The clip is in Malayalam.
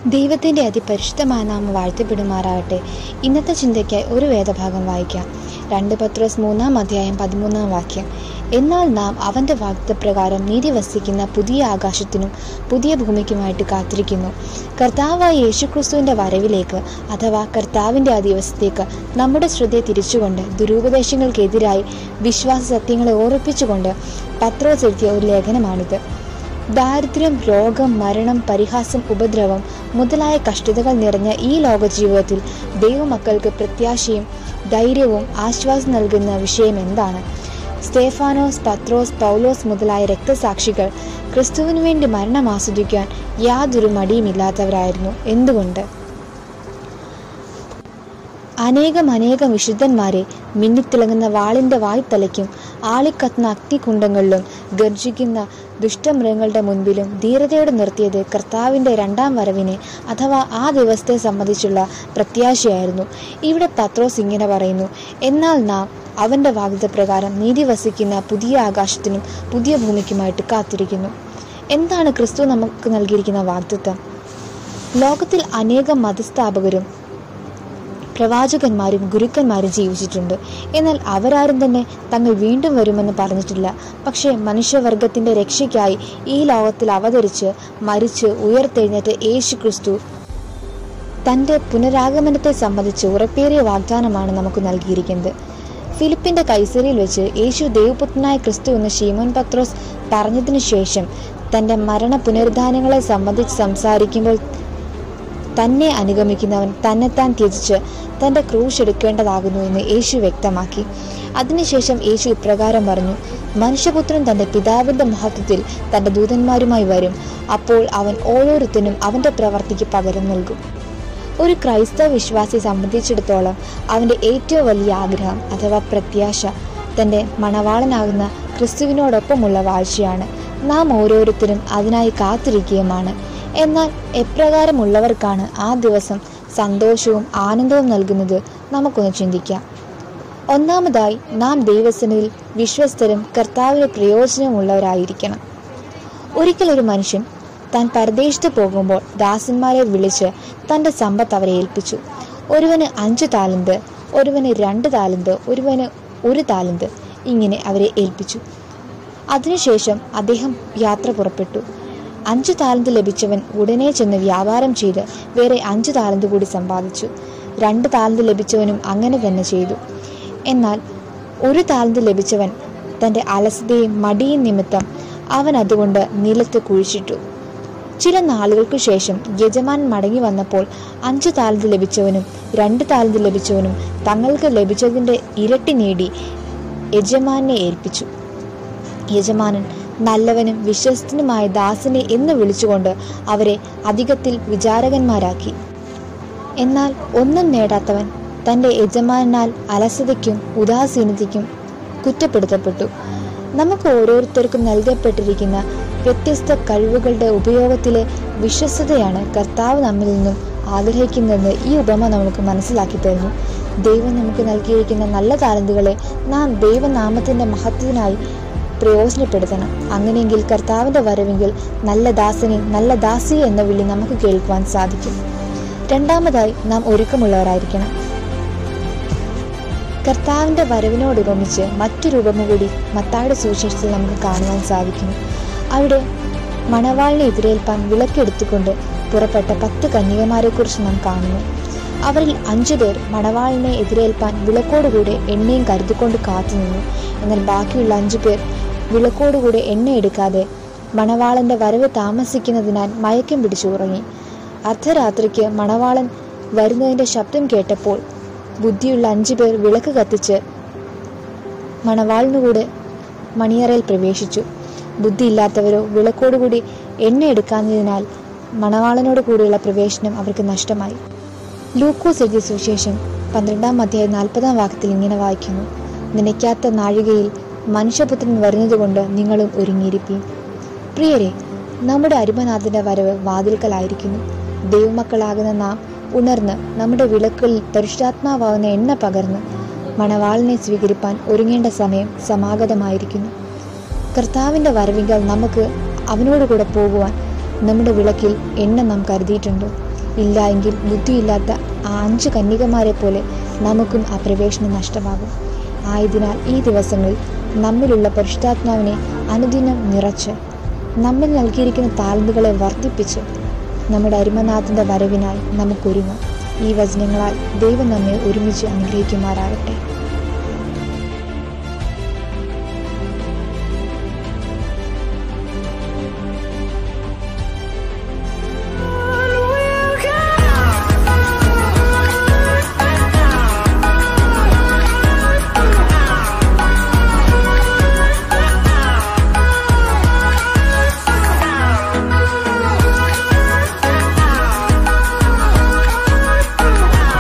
ദൈവത്തിൻ്റെ അതിപരിശുദ്ധമായ നാമം വാഴ്ത്തപ്പെടുമാറാകട്ടെ ഇന്നത്തെ ചിന്തയ്ക്കായി ഒരു വേദഭാഗം വായിക്കാം രണ്ട് പത്രോസ് മൂന്നാം അധ്യായം പതിമൂന്നാം വാക്യം എന്നാൽ നാം അവൻ്റെ വാഗ്ദപ്രകാരം നീതി വസിക്കുന്ന പുതിയ ആകാശത്തിനും പുതിയ ഭൂമിക്കുമായിട്ട് കാത്തിരിക്കുന്നു കർത്താവായ യേശുക്രിസ്തുവിൻ്റെ വരവിലേക്ക് അഥവാ കർത്താവിൻ്റെ ആ ദിവസത്തേക്ക് നമ്മുടെ ശ്രദ്ധയെ തിരിച്ചുകൊണ്ട് ദുരുപദേശങ്ങൾക്കെതിരായി വിശ്വാസ സത്യങ്ങളെ ഓർപ്പിച്ചുകൊണ്ട് പത്രോസ് എഴുതിയ ഒരു ലേഖനമാണിത് ദാരിദ്ര്യം രോഗം മരണം പരിഹാസം ഉപദ്രവം മുതലായ കഷ്ടതകൾ നിറഞ്ഞ ഈ ലോക ജീവിതത്തിൽ ദൈവമക്കൾക്ക് പ്രത്യാശയും ധൈര്യവും ആശ്വാസം നൽകുന്ന വിഷയം എന്താണ് സ്തേഫാനോസ് പത്രോസ് പൗലോസ് മുതലായ രക്തസാക്ഷികൾ ക്രിസ്തുവിനു വേണ്ടി മരണം ആസ്വദിക്കാൻ യാതൊരു മടിയുമില്ലാത്തവരായിരുന്നു എന്തുകൊണ്ട് അനേകം അനേകം വിശുദ്ധന്മാരെ മിന്നിത്തിളങ്ങുന്ന വാളിൻ്റെ വായ്ത്തലയ്ക്കും ആളിക്കത്തുന്ന അഗ്നികുണ്ടങ്ങളിലും ഗർജിക്കുന്ന ദുഷ്ടമൃഗങ്ങളുടെ മുൻപിലും ധീരതയോടെ നിർത്തിയത് കർത്താവിൻ്റെ രണ്ടാം വരവിനെ അഥവാ ആ ദിവസത്തെ സംബന്ധിച്ചുള്ള പ്രത്യാശയായിരുന്നു ഇവിടെ പത്രോസ് ഇങ്ങനെ പറയുന്നു എന്നാൽ നാം അവൻ്റെ വാഗ്ദപ്രകാരം നീതി വസിക്കുന്ന പുതിയ ആകാശത്തിനും പുതിയ ഭൂമിക്കുമായിട്ട് കാത്തിരിക്കുന്നു എന്താണ് ക്രിസ്തു നമുക്ക് നൽകിയിരിക്കുന്ന വാഗ്ദത്വം ലോകത്തിൽ അനേകം മതസ്ഥാപകരും പ്രവാചകന്മാരും ഗുരുക്കന്മാരും ജീവിച്ചിട്ടുണ്ട് എന്നാൽ അവരാരും തന്നെ തങ്ങൾ വീണ്ടും വരുമെന്ന് പറഞ്ഞിട്ടില്ല പക്ഷേ മനുഷ്യവർഗത്തിന്റെ രക്ഷയ്ക്കായി ഈ ലോകത്തിൽ അവതരിച്ച് മരിച്ച് ഉയർത്തെഴുന്നേറ്റ യേശു ക്രിസ്തു തൻ്റെ പുനരാഗമനത്തെ സംബന്ധിച്ച് ഉറപ്പേറിയ വാഗ്ദാനമാണ് നമുക്ക് നൽകിയിരിക്കുന്നത് ഫിലിപ്പിന്റെ കൈസരിയിൽ വെച്ച് യേശു ദൈവപുത്രനായ ക്രിസ്തു എന്ന് ഷീമോൻ പത്രോസ് പറഞ്ഞതിനു ശേഷം തൻ്റെ മരണ പുനരുദ്ധാനങ്ങളെ സംബന്ധിച്ച് സംസാരിക്കുമ്പോൾ തന്നെ അനുഗമിക്കുന്നവൻ തന്നെത്താൻ ത്യജിച്ച് തൻ്റെ ക്രൂശ് എടുക്കേണ്ടതാകുന്നു എന്ന് യേശു വ്യക്തമാക്കി അതിനുശേഷം യേശു ഇപ്രകാരം പറഞ്ഞു മനുഷ്യപുത്രൻ തൻ്റെ പിതാവിൻ്റെ മഹത്വത്തിൽ തൻ്റെ ദൂതന്മാരുമായി വരും അപ്പോൾ അവൻ ഓരോരുത്തരും അവൻ്റെ പ്രവർത്തിക്ക് പകരം നൽകും ഒരു ക്രൈസ്തവ വിശ്വാസിയെ സംബന്ധിച്ചിടത്തോളം അവൻ്റെ ഏറ്റവും വലിയ ആഗ്രഹം അഥവാ പ്രത്യാശ തൻ്റെ മണവാളനാകുന്ന ക്രിസ്തുവിനോടൊപ്പമുള്ള വാഴ്ചയാണ് നാം ഓരോരുത്തരും അതിനായി കാത്തിരിക്കുകയുമാണ് എന്നാൽ എപ്രകാരമുള്ളവർക്കാണ് ആ ദിവസം സന്തോഷവും ആനന്ദവും നൽകുന്നത് നമുക്കൊന്ന് ചിന്തിക്കാം ഒന്നാമതായി നാം ദൈവസനയിൽ വിശ്വസ്തരും കർത്താവിന് പ്രയോജനമുള്ളവരായിരിക്കണം ഒരിക്കൽ ഒരു മനുഷ്യൻ താൻ പരദേശത്ത് പോകുമ്പോൾ ദാസന്മാരെ വിളിച്ച് തൻ്റെ സമ്പത്ത് അവരെ ഏൽപ്പിച്ചു ഒരുവന് അഞ്ച് താലന്ത് ഒരുവന് രണ്ട് താലന്ത് ഒരുവന് ഒരു താലന്ത് ഇങ്ങനെ അവരെ ഏൽപ്പിച്ചു അതിനുശേഷം അദ്ദേഹം യാത്ര പുറപ്പെട്ടു അഞ്ചു താലന്ത് ലഭിച്ചവൻ ഉടനെ ചെന്ന് വ്യാപാരം ചെയ്ത് വേറെ അഞ്ചു താലന്ത് കൂടി സമ്പാദിച്ചു രണ്ട് താലന്ത് ലഭിച്ചവനും അങ്ങനെ തന്നെ ചെയ്തു എന്നാൽ ഒരു താലന്ത് ലഭിച്ചവൻ തൻ്റെ അലസതയും മടിയും നിമിത്തം അവൻ അതുകൊണ്ട് നിലത്ത് കുഴിച്ചിട്ടു ചില നാളുകൾക്കു ശേഷം യജമാൻ മടങ്ങി വന്നപ്പോൾ അഞ്ചു താലന്ത് ലഭിച്ചവനും രണ്ട് താലന്ത് ലഭിച്ചവനും തങ്ങൾക്ക് ലഭിച്ചതിൻ്റെ ഇരട്ടി നേടി യജമാനെ ഏൽപ്പിച്ചു യജമാനൻ നല്ലവനും വിശ്വസ്തനുമായ ദാസനെ എന്ന് വിളിച്ചുകൊണ്ട് അവരെ അധികത്തിൽ വിചാരകന്മാരാക്കി എന്നാൽ ഒന്നും നേടാത്തവൻ തൻ്റെ യജമാനാൽ അലസതയ്ക്കും ഉദാസീനതയ്ക്കും കുറ്റപ്പെടുത്തപ്പെട്ടു നമുക്ക് ഓരോരുത്തർക്കും നൽകപ്പെട്ടിരിക്കുന്ന വ്യത്യസ്ത കഴിവുകളുടെ ഉപയോഗത്തിലെ വിശ്വസ്തതയാണ് കർത്താവ് നമ്മിൽ നിന്നും ആഗ്രഹിക്കുന്നതെന്ന് ഈ ഉപമ നമുക്ക് മനസ്സിലാക്കി തരുന്നു ദൈവം നമുക്ക് നൽകിയിരിക്കുന്ന നല്ല താലന്തുകളെ നാം ദൈവനാമത്തിൻ്റെ മഹത്വത്തിനായി പ്രയോജനപ്പെടുത്തണം അങ്ങനെയെങ്കിൽ കർത്താവിൻ്റെ വരവെങ്കിൽ നല്ല ദാസനെ നല്ല ദാസി എന്ന വിളി നമുക്ക് കേൾക്കുവാൻ സാധിക്കും രണ്ടാമതായി നാം ഒരുക്കമുള്ളവരായിരിക്കണം കർത്താവിൻ്റെ വരവിനോടുപമിച്ച് മറ്റൊരു ഉപമ കൂടി മത്തായുടെ സുവിശേഷത്തിൽ നമുക്ക് കാണുവാൻ സാധിക്കുന്നു അവിടെ മണവാളിനെ എതിരേൽപ്പാൻ വിളക്കെടുത്തുകൊണ്ട് പുറപ്പെട്ട പത്ത് കന്യകമാരെക്കുറിച്ച് നാം കാണുന്നു അവരിൽ അഞ്ചു പേർ മണവാളിനെ എതിരേൽപ്പാൻ വിളക്കോടുകൂടെ എണ്ണയും കരുതിക്കൊണ്ട് കാത്തുനിന്നു എന്നാൽ ബാക്കിയുള്ള അഞ്ചു പേർ വിളക്കോടുകൂടെ എണ്ണ എടുക്കാതെ മണവാളന്റെ വരവ് താമസിക്കുന്നതിനാൽ മയക്കം പിടിച്ചു ഉറങ്ങി അർദ്ധരാത്രിക്ക് മണവാളൻ വരുന്നതിന്റെ ശബ്ദം കേട്ടപ്പോൾ ബുദ്ധിയുള്ള അഞ്ചു പേർ വിളക്ക് കത്തിച്ച് മണവാളിനുകൂടെ മണിയറയിൽ പ്രവേശിച്ചു ബുദ്ധിയില്ലാത്തവരോ വിളക്കോടുകൂടി എണ്ണ എടുക്കാഞ്ഞതിനാൽ മണവാളനോട് കൂടിയുള്ള പ്രവേശനം അവർക്ക് നഷ്ടമായി ലൂക്കോസ് എഴുതിയ സുവിശേഷം പന്ത്രണ്ടാം അധ്യായം നാൽപ്പതാം വാക്യത്തിൽ ഇങ്ങനെ വായിക്കുന്നു നനയ്ക്കാത്ത നാഴികയിൽ മനുഷ്യപുത്രൻ വരുന്നതുകൊണ്ട് നിങ്ങളും ഒരുങ്ങിയിരിപ്പീൻ പ്രിയരെ നമ്മുടെ അരുമനാഥന്റെ വരവ് വാതിൽക്കലായിരിക്കുന്നു ദൈവമക്കളാകുന്ന നാം ഉണർന്ന് നമ്മുടെ വിളക്കുകളിൽ പരിശുദ്ധാത്മാവാകുന്ന എണ്ണ പകർന്ന് മണവാളിനെ സ്വീകരിപ്പാൻ ഒരുങ്ങേണ്ട സമയം സമാഗതമായിരിക്കുന്നു കർത്താവിൻ്റെ വരവിങ്കൽ നമുക്ക് അവനോട് കൂടെ പോകുവാൻ നമ്മുടെ വിളക്കിൽ എണ്ണ നാം കരുതിയിട്ടുണ്ട് ഇല്ല എങ്കിൽ ബുദ്ധിയില്ലാത്ത ആ അഞ്ച് കന്യകമാരെ പോലെ നമുക്കും ആ പ്രവേശനം നഷ്ടമാകും ആയതിനാൽ ഈ ദിവസങ്ങളിൽ നമ്മിലുള്ള പരിശുദ്ധാത്മാവിനെ അനുദിനം നിറച്ച് നമ്മിൽ നൽകിയിരിക്കുന്ന താലന്തുകളെ വർദ്ധിപ്പിച്ച് നമ്മുടെ അരുമനാഥൻ്റെ വരവിനായി നമുക്കൊരുങ്ങാം ഈ വചനങ്ങളാൽ ദൈവം നമ്മെ ഒരുമിച്ച് അനുഗ്രഹിക്കുമാറാകട്ടെ